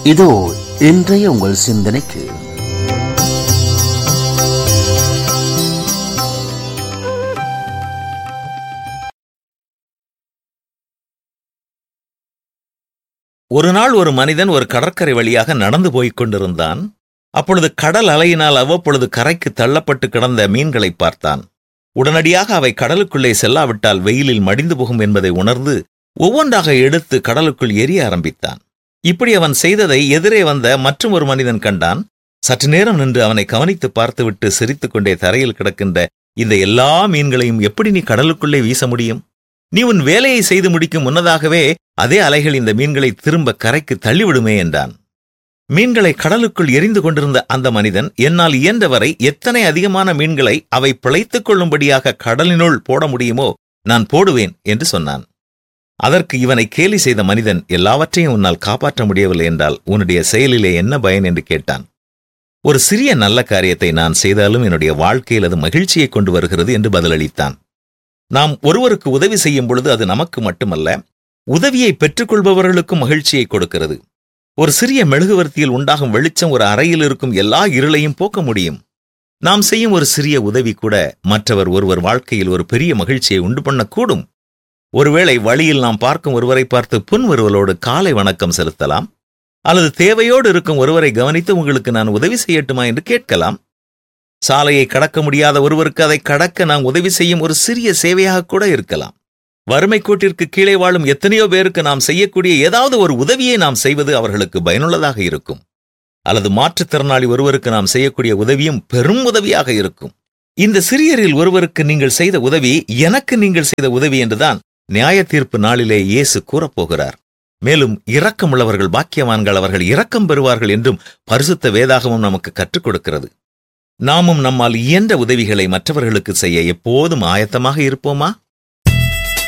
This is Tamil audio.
இதோ இன்றைய உங்கள் சிந்தனைக்கு ஒரு நாள் ஒரு மனிதன் ஒரு கடற்கரை வழியாக நடந்து போய்க் கொண்டிருந்தான் அப்பொழுது கடல் அலையினால் அவ்வப்பொழுது கரைக்கு தள்ளப்பட்டு கிடந்த மீன்களை பார்த்தான் உடனடியாக அவை கடலுக்குள்ளே செல்லாவிட்டால் வெயிலில் மடிந்து போகும் என்பதை உணர்ந்து ஒவ்வொன்றாக எடுத்து கடலுக்குள் எரிய ஆரம்பித்தான் இப்படி அவன் செய்ததை எதிரே வந்த மற்றும் ஒரு மனிதன் கண்டான் சற்று நேரம் நின்று அவனை கவனித்து பார்த்துவிட்டு சிரித்துக் கொண்டே தரையில் கிடக்கின்ற இந்த எல்லா மீன்களையும் எப்படி நீ கடலுக்குள்ளே வீச முடியும் நீ உன் வேலையை செய்து முடிக்கும் முன்னதாகவே அதே அலைகள் இந்த மீன்களை திரும்ப கரைக்கு தள்ளிவிடுமே என்றான் மீன்களை கடலுக்குள் எரிந்து கொண்டிருந்த அந்த மனிதன் என்னால் இயன்றவரை எத்தனை அதிகமான மீன்களை அவை பிழைத்துக் கொள்ளும்படியாக கடலினுள் போட முடியுமோ நான் போடுவேன் என்று சொன்னான் அதற்கு இவனை கேலி செய்த மனிதன் எல்லாவற்றையும் உன்னால் காப்பாற்ற முடியவில்லை என்றால் உன்னுடைய செயலிலே என்ன பயன் என்று கேட்டான் ஒரு சிறிய நல்ல காரியத்தை நான் செய்தாலும் என்னுடைய வாழ்க்கையில் அது மகிழ்ச்சியை கொண்டு வருகிறது என்று பதிலளித்தான் நாம் ஒருவருக்கு உதவி செய்யும் பொழுது அது நமக்கு மட்டுமல்ல உதவியை பெற்றுக்கொள்பவர்களுக்கும் மகிழ்ச்சியை கொடுக்கிறது ஒரு சிறிய மெழுகுவர்த்தியில் உண்டாகும் வெளிச்சம் ஒரு அறையில் இருக்கும் எல்லா இருளையும் போக்க முடியும் நாம் செய்யும் ஒரு சிறிய உதவி கூட மற்றவர் ஒருவர் வாழ்க்கையில் ஒரு பெரிய மகிழ்ச்சியை உண்டு பண்ணக்கூடும் ஒருவேளை வழியில் நாம் பார்க்கும் ஒருவரை பார்த்து புன்வருவலோடு காலை வணக்கம் செலுத்தலாம் அல்லது தேவையோடு இருக்கும் ஒருவரை கவனித்து உங்களுக்கு நான் உதவி செய்யட்டுமா என்று கேட்கலாம் சாலையை கடக்க முடியாத ஒருவருக்கு அதை கடக்க நாம் உதவி செய்யும் ஒரு சிறிய சேவையாக கூட இருக்கலாம் வறுமை கோட்டிற்கு கீழே வாழும் எத்தனையோ பேருக்கு நாம் செய்யக்கூடிய ஏதாவது ஒரு உதவியை நாம் செய்வது அவர்களுக்கு பயனுள்ளதாக இருக்கும் அல்லது மாற்றுத்திறனாளி ஒருவருக்கு நாம் செய்யக்கூடிய உதவியும் பெரும் உதவியாக இருக்கும் இந்த சிறியரில் ஒருவருக்கு நீங்கள் செய்த உதவி எனக்கு நீங்கள் செய்த உதவி என்றுதான் நியாய தீர்ப்பு நாளிலே இயேசு கூறப்போகிறார் மேலும் இரக்கமுள்ளவர்கள் பாக்கியவான்கள் அவர்கள் இரக்கம் பெறுவார்கள் என்றும் பரிசுத்த வேதாகமும் நமக்கு கற்றுக் கொடுக்கிறது நாமும் நம்மால் இயன்ற உதவிகளை மற்றவர்களுக்கு செய்ய எப்போதும் ஆயத்தமாக இருப்போமா